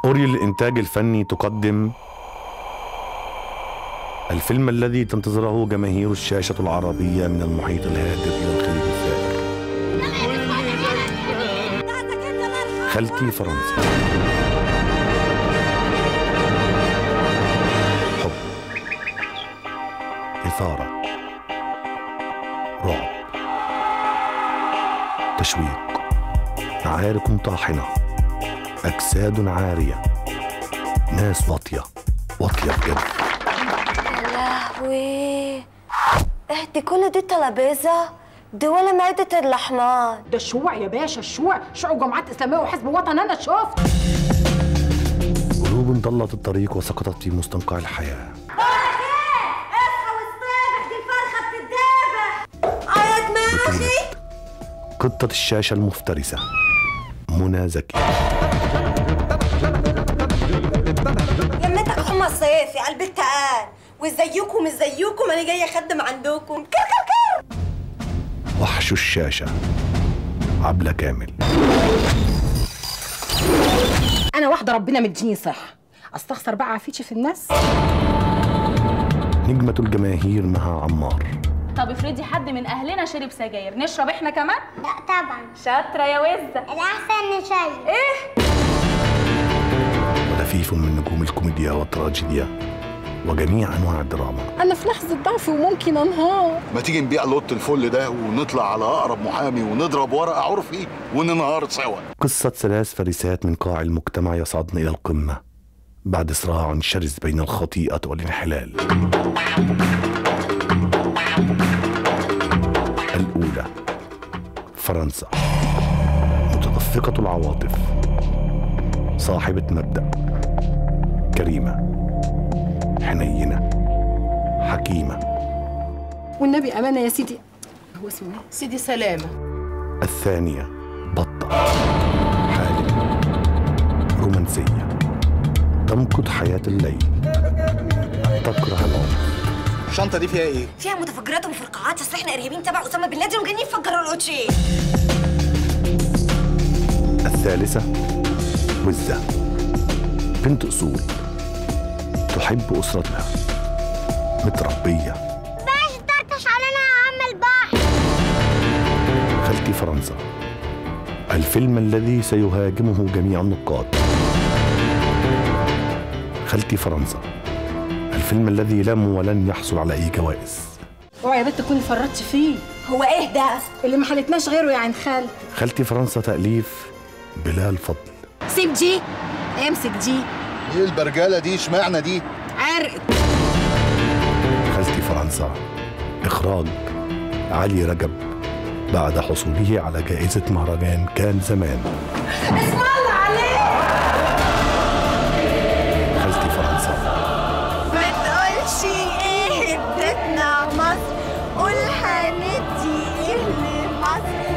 أوريل للإنتاج الفني تقدم الفيلم الذي تنتظره جماهير الشاشة العربية من المحيط الهادئ إلى الخليج الثائر خالتي فرنسا حب إثارة رعب تشويق معارك طاحنة أجساد عارية ناس واطية واطية بجد يا لهوي اهدي كل دي تلابيزة دي ولا معدة الرحمن ده الشيوع يا باشا الشيوع شيوع جماعات اسلاميه وحزب وطن انا شفت قلوب ضلت الطريق وسقطت في مستنقع الحياة اصحى واستابح دي الفرخة بتتذابح عيط ماخي قطة الشاشة المفترسة منى زكي يمتك حمى صيفي قلب التقال وازيكم مش زيكم انا جايه اخدم عندكم كر كر كر وحش الشاشة عبلة كامل انا واحده ربنا مديني صحه استخسر بقى عفيتي في الناس نجمة الجماهير مها عمار طب افرضي حد من اهلنا شرب سجاير نشرب احنا كمان لا طبعا شاطره يا وزه الأحسن شيء ايه ولفيف من نجوم الكوميديا والتراجيديا وجميع أنواع الدراما انا في لحظه ضعف وممكن انهار ما تيجي نبيع لوت الفل ده ونطلع على اقرب محامي ونضرب ورقه عرفي وننهار سوا قصة ثلاث فريسات من قاع المجتمع يصعدن إلى القمة بعد صراع شرس بين الخطيئة والانحلال الأولى فرنسا متدفقة العواطف صاحبة مبدأ كريمة حنينة حكيمة والنبي امانه يا سيدي هو اسمه ايه سيدي سلامه الثانية بطة حالمة رومانسية تمقت حياة الليل تكره العمر الشنطة دي فيها ايه؟ فيها متفجرات ومفرقعات اصل احنا ارهابيين تبع اسامه بن لادن وجايين نفجروا الاوتشي الثالثة وزة بنت أصول تحب أسرتها متربية باش ترتش علينا يا عم البحر خالتي فرنسا الفيلم الذي سيهاجمه جميع النقاد خالتي فرنسا الفيلم الذي لم ولن يحصل على أي جوائز اوعى يا بنت تكوني فرطتي فيه هو ايه ده اللي ما حلتناش غيره يا عين خال خالتي فرنسا تأليف بلال فضل سيب دي امسك دي ايه البرجاله دي اشمعنى دي عرقت خالتي فرنسا إخراج علي رجب بعد حصوله على جائزة مهرجان كان زمان اسم الله عليك خالتي فرنسا ما تقولش ايه ادتنا مصر قول هندي ايه لمصر